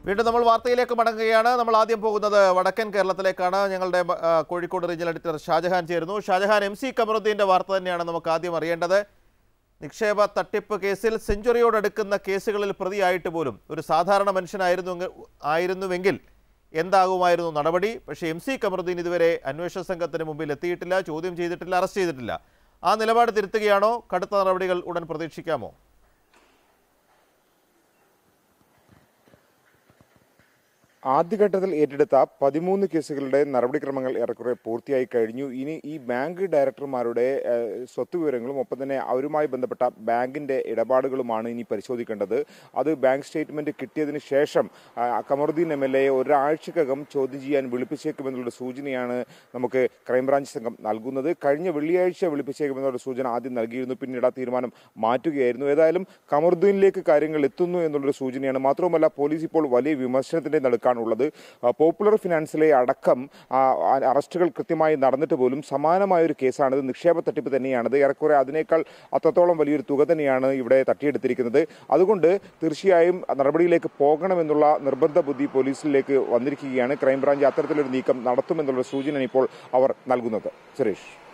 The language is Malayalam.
വീണ്ടും നമ്മൾ വാർത്തയിലേക്ക് മടങ്ങുകയാണ് നമ്മൾ ആദ്യം പോകുന്നത് വടക്കൻ കേരളത്തിലേക്കാണ് ഞങ്ങളുടെ ആ, കോഴിക്കോട് റീജിയൽ എഡിറ്റർ ഷാജഹാൻ ചേരുന്നു ഷാജഹാൻ എം സി കമറുദ്ദീൻ്റെ വാർത്ത തന്നെയാണ് നമുക്ക് ആദ്യം അറിയേണ്ടത് നിക്ഷേപ തട്ടിപ്പ് കേസിൽ സെഞ്ചുറിയോടടുക്കുന്ന കേസുകളിൽ പ്രതിയായിട്ട് പോലും ഒരു സാധാരണ മനുഷ്യനായിരുന്നു ആയിരുന്നുവെങ്കിൽ എന്താകുമായിരുന്നു നടപടി പക്ഷേ എം സി കമറുദ്ദീൻ ഇതുവരെ അന്വേഷണ സംഘത്തിന് മുമ്പിൽ എത്തിയിട്ടില്ല ചോദ്യം ചെയ്തിട്ടില്ല അറസ്റ്റ് ചെയ്തിട്ടില്ല ആ നിലപാട് തിരുത്തുകയാണോ കടുത്ത നടപടികൾ ഉടൻ പ്രതീക്ഷിക്കാമോ ആദ്യഘട്ടത്തിൽ ഏറ്റെടുത്ത പതിമൂന്ന് കേസുകളുടെ നടപടിക്രമങ്ങൾ ഏറെക്കുറെ പൂർത്തിയായി കഴിഞ്ഞു ഇനി ഈ ബാങ്ക് ഡയറക്ടർമാരുടെ ഏഹ്, സ്വത്ത് വിവരങ്ങളും ഒപ്പം തന്നെ അവരുമായി ബന്ധപ്പെട്ട ബാങ്കിന്റെ ഇടപാടുകളുമാണ് ഇനി പരിശോധിക്കേണ്ടത് അത് ബാങ്ക് സ്റ്റേറ്റ്മെന്റ് കിട്ടിയതിന് ശേഷം ആ, കമറുദ്ദീൻ എം എൽ എ ഒരാഴ്ചക്കകം ചോദ്യം ചെയ്യാൻ വിളിപ്പിച്ചേക്കുമെന്നുള്ള സൂചനയാണ് നമുക്ക് ക്രൈംബ്രാഞ്ച് സംഘം നൽകുന്നത് കഴിഞ്ഞ വെള്ളിയാഴ്ച വിളിപ്പിച്ചേക്കുമെന്നുള്ള സൂചന ആദ്യം നൽകിയിരുന്നു പിന്നീട് ആ തീരുമാനം മാറ്റുകയായിരുന്നു ഏതായാലും കമറുദ്ദീനിലേക്ക് കാര്യങ്ങൾ എത്തുന്നു എന്നുള്ളൊരു സൂചനയാണ് മാത്രവുമല്ല പോലീസ് ഇപ്പോൾ വലിയ വിമർശനത്തിന്റെ നടുക്കാണുള്ളത് ആ, പോപ്പുലർ ഫിനാൻസിലെ അടക്കം ആ, ആ, അറസ്റ്റുകൾ കൃത്യമായി നടന്നിട്ട് പോലും സമാനമായ ഒരു കേസാണിത് നിക്ഷേപ തട്ടിപ്പ് തന്നെയാണിത് ഏറെക്കുറെ അതിനേക്കാൾ അത്രത്തോളം വലിയൊരു തുക തന്നെയാണ് ഇവിടെ തട്ടിയെടുത്തിരിക്കുന്നത് അതുകൊണ്ട് തീർച്ചയായും നടപടിയിലേക്ക് പോകണമെന്നുള്ള നിർബന്ധ ബുദ്ധി പോലീസിലേക്ക് വന്നിരിക്കുകയാണ് ക്രൈംബ്രാഞ്ച് അത്തരത്തിലൊരു നീക്കം നടത്തുമെന്നുള്ള സൂചന ഇപ്പോൾ അവർ നൽകുന്നത് സുരേഷ്